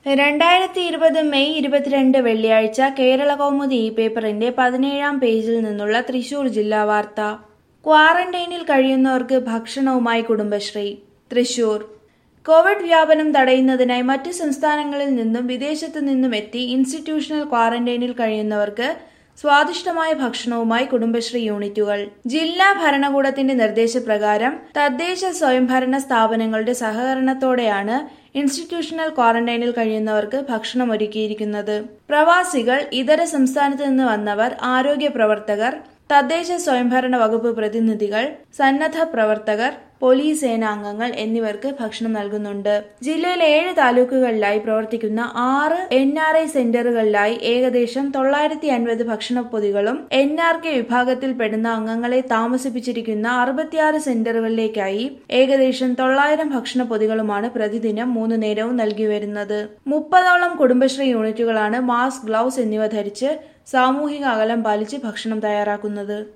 രണ്ടായിരത്തി ഇരുപത് മെയ് ഇരുപത്തിരണ്ട് വെള്ളിയാഴ്ച കേരള കൗമുദി ഈ പേപ്പറിന്റെ പതിനേഴാം പേജിൽ നിന്നുള്ള തൃശൂർ ജില്ലാ വാർത്ത ക്വാറന്റൈനിൽ കഴിയുന്നവർക്ക് ഭക്ഷണവുമായി കുടുംബശ്രീ തൃശൂർ കോവിഡ് വ്യാപനം തടയുന്നതിനായി മറ്റു സംസ്ഥാനങ്ങളിൽ നിന്നും വിദേശത്തു നിന്നും എത്തി ഇൻസ്റ്റിറ്റ്യൂഷണൽ ക്വാറന്റൈനിൽ കഴിയുന്നവർക്ക് സ്വാദിഷ്ടമായ ഭക്ഷണവുമായി കുടുംബശ്രീ യൂണിറ്റുകൾ ജില്ലാ ഭരണകൂടത്തിന്റെ നിർദ്ദേശപ്രകാരം തദ്ദേശ സ്വയംഭരണ സ്ഥാപനങ്ങളുടെ സഹകരണത്തോടെയാണ് ഇൻസ്റ്റിറ്റ്യൂഷണൽ ക്വാറന്റൈനിൽ കഴിയുന്നവർക്ക് ഭക്ഷണം ഒരുക്കിയിരിക്കുന്നത് പ്രവാസികൾ ഇതര സംസ്ഥാനത്ത് നിന്ന് വന്നവർ ആരോഗ്യ പ്രവർത്തകർ തദ്ദേശ സ്വയംഭരണ വകുപ്പ് പ്രതിനിധികൾ സന്നദ്ധ പ്രവർത്തകർ പോലീസ് സേനാംഗങ്ങൾ എന്നിവർക്ക് ഭക്ഷണം നൽകുന്നുണ്ട് ജില്ലയിലെ ഏഴ് താലൂക്കുകളിലായി പ്രവർത്തിക്കുന്ന ആറ് എൻ ആർ ഐ സെന്ററുകളിലായി ഏകദേശം തൊള്ളായിരത്തി അൻപത് ഭക്ഷണപ്പൊതികളും എൻ ആർ കെ വിഭാഗത്തിൽപ്പെടുന്ന അംഗങ്ങളെ താമസിപ്പിച്ചിരിക്കുന്ന അറുപത്തിയാറ് സെന്ററുകളിലേക്കായി ഏകദേശം തൊള്ളായിരം ഭക്ഷണപ്പൊതികളുമാണ് പ്രതിദിനം മൂന്ന് നേരവും നൽകി വരുന്നത് മുപ്പതോളം കുടുംബശ്രീ യൂണിറ്റുകളാണ് മാസ്ക് ഗ്ലൗസ് എന്നിവ ധരിച്ച് സാമൂഹിക അകലം പാലിച്ച് ഭക്ഷണം തയ്യാറാക്കുന്നത്